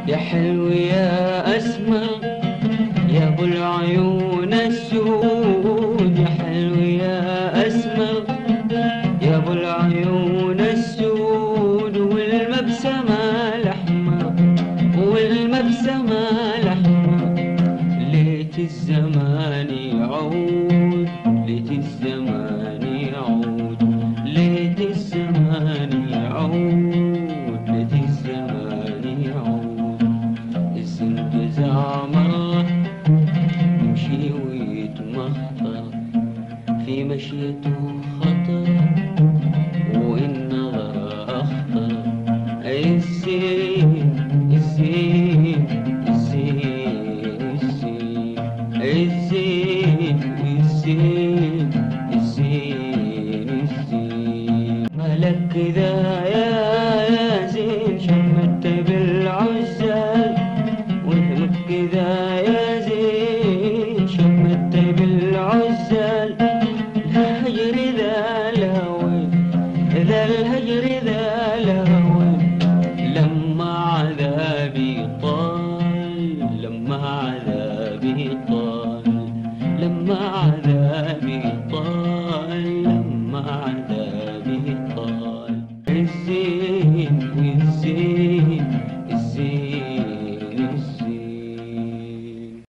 يا حلو يا أسمر يا أبو العيون السود يا حلو يا أسمر يا أبو العيون السود والمبسمة الأحمر والمبسمة